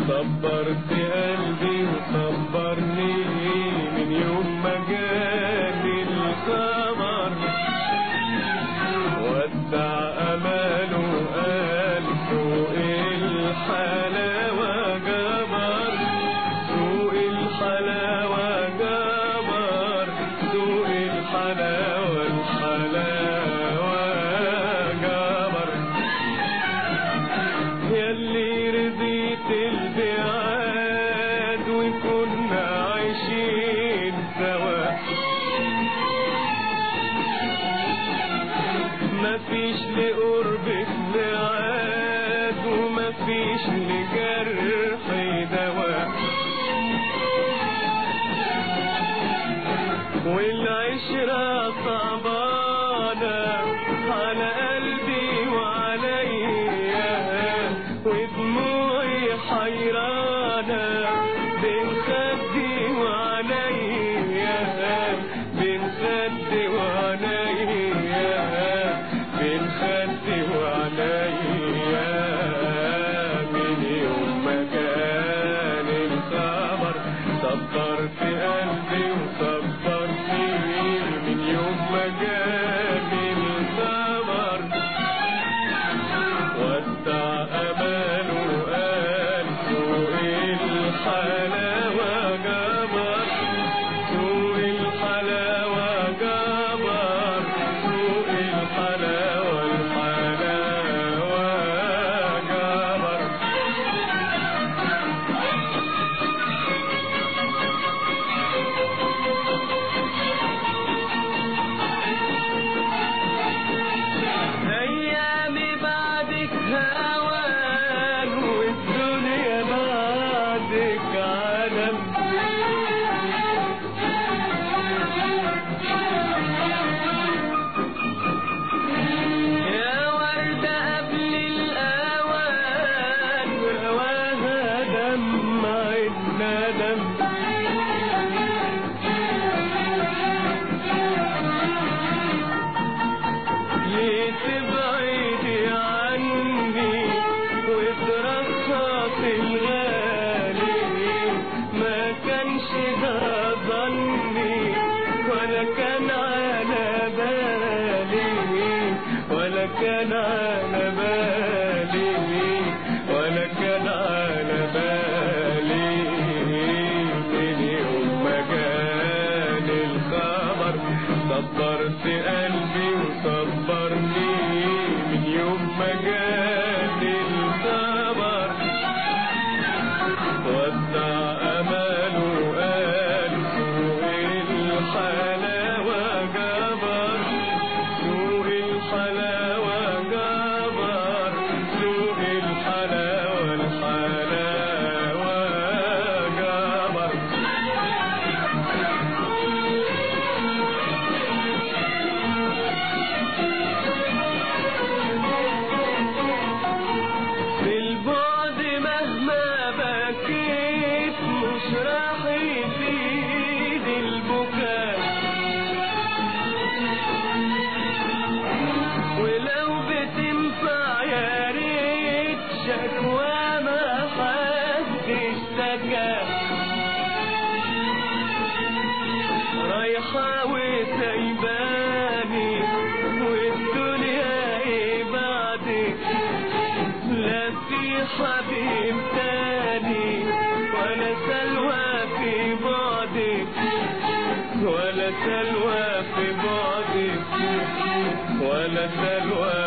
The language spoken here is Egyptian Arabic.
صبرت قلبي وصبرني من يوم ما جاني الخبر ودع اماله قال سوق الحلاوه جبر سوق الحلاوه جبر سوق الحلاوه الحلاوه جبر يلي رضيت البعاد وكنا عايشين سوا مفيش لقربك ميعاد ومفيش لجرحي دواء والعشرة صعبانة على قلبي وعليا ودموعي حيرانة بين خدي وعليا بين خدي وعليا بين خدي وعليا من يوم ما كان الخبر صبر في قلبي وصبر فيه من يوم ما جاني الخبر ودع اماله قال سوق الحلاوه جبر سوق الحلاوه جبر سوق الحلاوه الحلاوه جبر ايامي بعدك هوان والدنيا بعدك عالم يا وردة قبل الأوان رواها دمع الندم ليه تبعدي عني وترخص الغالي ما كانش ده ظني ولا كان على بالي ولا كان على بالي ولا كان على بالي من يوم ما جاني الخبر صبرت قلبي وصبرني من يوم ما جاني الخبر ودع اماله قال سوق الحلاوه جبر سوق الحلاوه جبر سوق الحلاوه الحلاوه جبر في البعد مهما بكيت مش راح يفيد البكاء ولو بتنفع يا ريت شكوى ما حد اشتكى رايحة وسايباني والدنيا ايه بعدك لا في حبيب تاني ولا سلوى في بعدك ولا سلوى في بعدك ولا سلوى